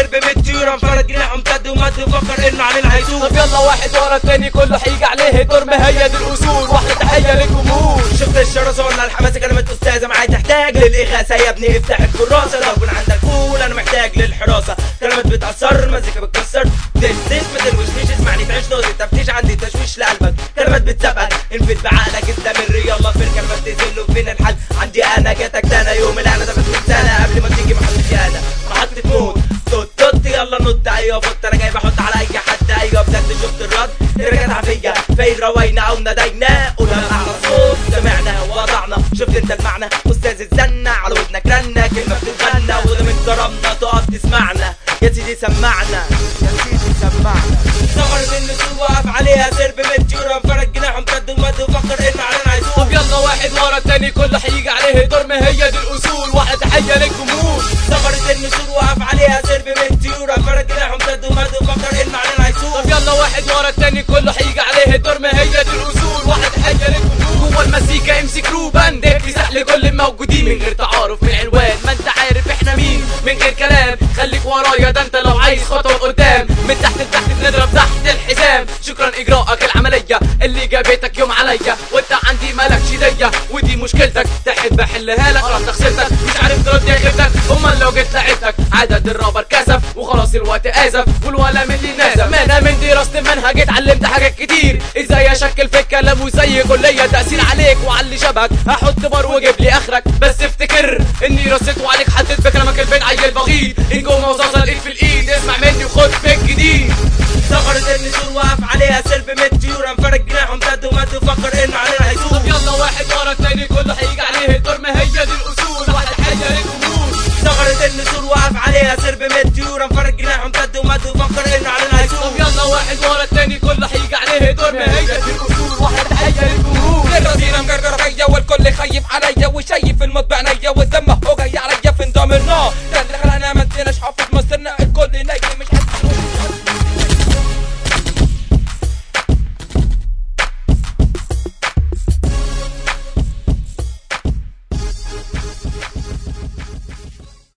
سرب من طيور انفرد جناح امتد ومد وفكر انه علينا هيدوس طب يلا واحد ورا التاني كله هيجي عليه دور مهيد الاصول واحده تحيه للجمهور شفت الشراسة ولا الحماسة كلمة أستاذة معايا تحتاج للإغاثة يا ابني افتح الكراسة لو كان عندك فول أنا محتاج للحراسة كلمات بتأثر مزيكا بتكسر تنسيش ما تروشنيش اسمعني تعيش نوز التفتيش عندي تشويش لقلبك كلمات بتثبت انفد بعقلك استمر يلا فين كلمات تزل وفين الحل عندي أنا جاتك ده أنا يوم الأنا ده بتكون سنة قبل ما تيجي محطتي أنا محطة موت توت توت يلا نط أيوة فوت أنا جاي بحط على أي حد أيوة بجد شفت الرد رجعت عافية فين روينا أو ندينا قولها بأعلى صوت سمعنا وضعنا شفت انت المعنى استاذ الزنة على ودنك رنة كلمة بتتغنى وده من كرمنا تقف تسمعنا يا سيدي سمعنا يا سيدي سمعنا ثغرة النسور واقف عليها سرب من طيور انفرد جناح امتد ومد وفكر ان علينا هيدوس طب يلا واحد ورا التاني كله هيجي عليه دور مهيد الاصول واحده تحيه للجمهور ثغرة النسور واقف عليها سرب من طيور انفرد جناح امتد ومد وفكر ان علينا هيدوس طب يلا واحد ورا التاني كله هيجي عليه دور مهيد الاصول واحد تحيه للجمهور جوه المزيكا امسك كرو باند في سحل كل الموجودين من غير تعارف من عنوان ما انت عارف احنا مين من غير كلام خليك ورايا ده انت لو عايز خطوه قدام من تحت لتحت بنضرب تحت الحزام شكرا اجراءك العمليه اللي جابتك يوم عليا وانت عندي مالكش ديه ودي مشكلتك تحب احلها لك رد خسرتك مش عارف ترد يا خيبتك امال لو جيت لعبتك عدد الرابر كسف وخلاص الوقت ازف والولا من اللي نازف ما انا من دراسه المنهج اتعلمت حاجات كتير ازاي اشكل في الكلام وزي كليه تاثير عليك وعلى اللي شبهك هحط بار واجيب لي اخرك بس افتكر اني رصيت وعليك حطيت في كلامك البين عيل بغيض ان جوه وصاصه الايد في الايد اسمع مني وخد في الجديد ثغرة النسور واقف عليها سرب من طيور انفرد جناح امتد ومد وفكر ان علينا هيدوس طب يلا واحد ورا التاني كله هيجي عليه دور مهيد الاصول واحد تحيه للجمهور ثغرة النسور واقف عليها سرب من طيور انفرد جناح امتد ومد وفكر ان علينا هيدوس طب يلا واحد ورا التاني كله هيجي عليه دور مهيد الاصول واحد تحيه للجمهور الرزينة مجرجرة والكل خايف عليا وشايف المطبع